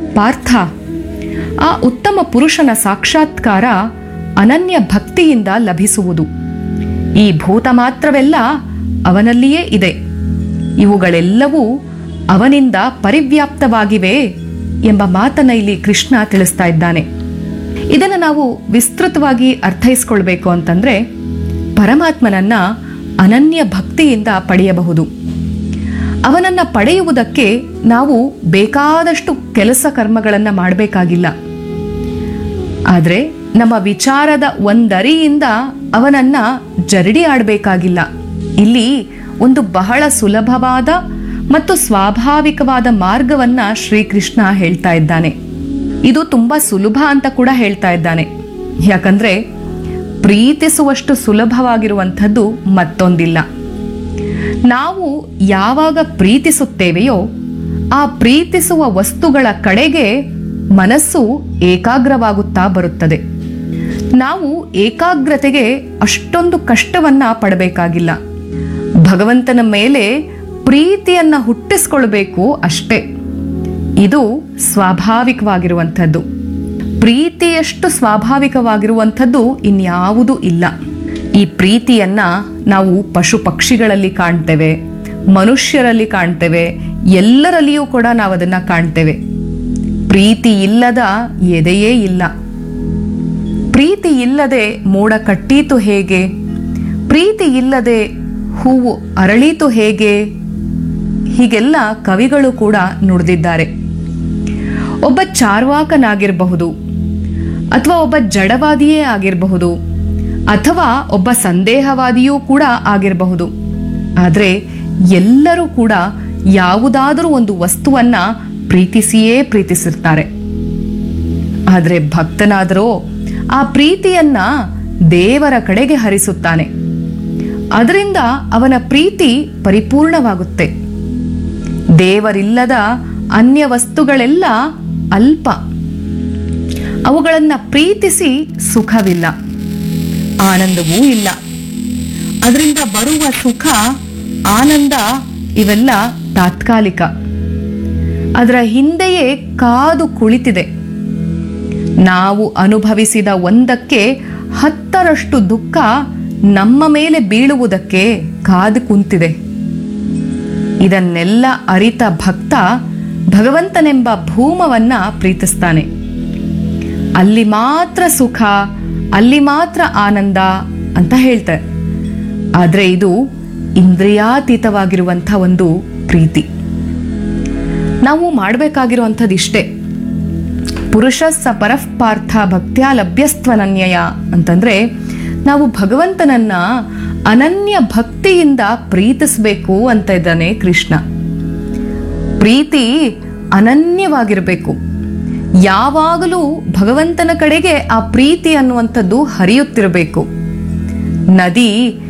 ಪಾರ್ಥ ಆ ಉತ್ತಮ ಪುರುಷನ ಸಾಕ್ಷಾತ್ಕಾರ ಅನನ್ಯ ಭಕ್ತಿಯಿಂದ ಲಭಿಸುವುದು ಈ ಭೂತ ಮಾತ್ರವೆಲ್ಲ ಅವನಲ್ಲಿಯೇ ಇದೆ ಇವುಗಳೆಲ್ಲವೂ ಅವನಿಂದ ಪರಿವ್ಯಾಪ್ತವಾಗಿವೆ ಎಂಬ ಮಾತನ್ನ ಇಲ್ಲಿ ಕೃಷ್ಣ ತಿಳಿಸ್ತಾ ಇದ್ದಾನೆ ಇದನ್ನು ನಾವು ವಿಸ್ತೃತವಾಗಿ ಅರ್ಥೈಸ್ಕೊಳ್ಬೇಕು ಅಂತಂದ್ರೆ ಪರಮಾತ್ಮನನ್ನ ಅನನ್ಯ ಭಕ್ತಿಯಿಂದ ಪಡೆಯಬಹುದು ಅವನನ್ನ ಪಡೆಯುವುದಕ್ಕೆ ನಾವು ಬೇಕಾದಷ್ಟು ಕೆಲಸ ಕರ್ಮಗಳನ್ನು ಮಾಡಬೇಕಾಗಿಲ್ಲ ಆದರೆ ನಮ್ಮ ವಿಚಾರದ ಒಂದರಿಯಿಂದ ಅವನನ್ನ ಜರಡಿ ಆಡಬೇಕಾಗಿಲ್ಲ ಇಲ್ಲಿ ಒಂದು ಬಹಳ ಸುಲಭವಾದ ಮತ್ತು ಸ್ವಾಭಾವಿಕವಾದ ಮಾರ್ಗವನ್ನ ಶ್ರೀಕೃಷ್ಣ ಹೇಳ್ತಾ ಇದ್ದಾನೆ ಇದು ತುಂಬಾ ಸುಲಭ ಅಂತ ಕೂಡ ಹೇಳ್ತಾ ಇದ್ದಾನೆ ಯಾಕಂದ್ರೆ ಪ್ರೀತಿಸುವಷ್ಟು ಸುಲಭವಾಗಿರುವಂಥದ್ದು ಮತ್ತೊಂದಿಲ್ಲ ನಾವು ಯಾವಾಗ ಪ್ರೀತಿಸುತ್ತೇವೆಯೋ ಆ ಪ್ರೀತಿಸುವ ವಸ್ತುಗಳ ಕಡೆಗೆ ಮನಸ್ಸು ಏಕಾಗ್ರವಾಗುತ್ತಾ ಬರುತ್ತದೆ ನಾವು ಏಕಾಗ್ರತೆಗೆ ಅಷ್ಟೊಂದು ಕಷ್ಟವನ್ನ ಪಡಬೇಕಾಗಿಲ್ಲ ಭಗವಂತನ ಮೇಲೆ ಪ್ರೀತಿಯನ್ನ ಹುಟ್ಟಿಸ್ಕೊಳ್ಬೇಕು ಅಷ್ಟೇ ಇದು ಸ್ವಾಭಾವಿಕವಾಗಿರುವಂಥದ್ದು ಪ್ರೀತಿಯಷ್ಟು ಸ್ವಾಭಾವಿಕವಾಗಿರುವಂಥದ್ದು ಇನ್ಯಾವುದೂ ಇಲ್ಲ ಈ ಪ್ರೀತಿಯನ್ನ ನಾವು ಪಶು ಪಕ್ಷಿಗಳಲ್ಲಿ ಕಾಣ್ತೇವೆ ಮನುಷ್ಯರಲ್ಲಿ ಕಾಣ್ತೇವೆ ಎಲ್ಲರಲ್ಲಿಯೂ ಕೂಡ ನಾವು ಅದನ್ನ ಕಾಣ್ತೇವೆ ಪ್ರೀತಿ ಇಲ್ಲದ ಎದೆಯೇ ಇಲ್ಲ ಪ್ರೀತಿ ಇಲ್ಲದೆ ಮೋಡ ಕಟ್ಟೀತು ಹೇಗೆ ಪ್ರೀತಿ ಇಲ್ಲದೆ ಹೂವು ಅರಳೀತು ಹೇಗೆ ಹೀಗೆಲ್ಲ ಕವಿಗಳು ಕೂಡ ನುಡಿದಿದ್ದಾರೆ ಒಬ್ಬ ಚಾರ್ವಾಕನಾಗಿರಬಹುದು ಅಥವಾ ಒಬ್ಬ ಜಡವಾದಿಯೇ ಆಗಿರಬಹುದು ಅಥವಾ ಒಬ್ಬ ಸಂದೇಹವಾದಿಯೂ ಕೂಡ ಆಗಿರಬಹುದು ಆದರೆ ಎಲ್ಲರೂ ಕೂಡ ಯಾವುದಾದರೂ ಒಂದು ವಸ್ತುವನ್ನ ಪ್ರೀತಿಸಿಯೇ ಪ್ರೀತಿಸಿರ್ತಾರೆ ಆದರೆ ಭಕ್ತನಾದರೋ ಆ ಪ್ರೀತಿಯನ್ನ ದೇವರ ಕಡೆಗೆ ಹರಿಸುತ್ತಾನೆ ಅದರಿಂದ ಅವನ ಪ್ರೀತಿ ಪರಿಪೂರ್ಣವಾಗುತ್ತೆ ದೇವರಿಲ್ಲದ ಅನ್ಯ ವಸ್ತುಗಳೆಲ್ಲ ಅಲ್ಪ ಅವುಗಳನ್ನ ಪ್ರೀತಿಸಿ ಸುಖವಿಲ್ಲ ಆನಂದವೂ ಇಲ್ಲ ಅದರಿಂದ ಬರುವ ಸುಖ ಆನಂದ ಇವೆಲ್ಲ ತಾತ್ಕಾಲಿಕ ಅದರ ಹಿಂದೆಯೇ ಕಾದು ಕುಳಿತಿದೆ ನಾವು ಅನುಭವಿಸಿದ ಒಂದಕ್ಕೆ ಹತ್ತರಷ್ಟು ದುಃಖ ನಮ್ಮ ಮೇಲೆ ಬೀಳುವುದಕ್ಕೆ ಕಾದು ಕುಂತಿದೆ ಇದನ್ನೆಲ್ಲ ಅರಿತ ಭಕ್ತ ಭಗವಂತನೆಂಬ ಭೂಮವನ್ನ ಪ್ರೀತಿಸ್ತಾನೆ ಅಲ್ಲಿ ಮಾತ್ರ ಸುಖ ಅಲ್ಲಿ ಮಾತ್ರ ಆನಂದ ಅಂತ ಹೇಳ್ತಾರೆ ಆದರೆ ಇದು ಇಂದ್ರಿಯಾತೀತವಾಗಿರುವಂಥ ಒಂದು ಪ್ರೀತಿ ನಾವು ಮಾಡಬೇಕಾಗಿರುವಂಥದ್ದು ಇಷ್ಟೇ ಪುರುಷ ಸ ಪರಃ ಪಾರ್ಥ ಭಕ್ತ್ಯ ಲಭ್ಯಸ್ತ್ವನನ್ಯಯ ಅಂತಂದ್ರೆ ನಾವು ಭಗವಂತನನ್ನ ಅನನ್ಯ ಭಕ್ತಿಯಿಂದ ಪ್ರೀತಿಸಬೇಕು ಅಂತ ಇದ್ದಾನೆ ಕೃಷ್ಣ ಪ್ರೀತಿ ಅನನ್ಯವಾಗಿರಬೇಕು ಯಾವಾಗಲೂ ಭಗವಂತನ ಕಡೆಗೆ ಆ ಪ್ರೀತಿ ಅನ್ನುವಂಥದ್ದು ಹರಿಯುತ್ತಿರಬೇಕು ನದಿ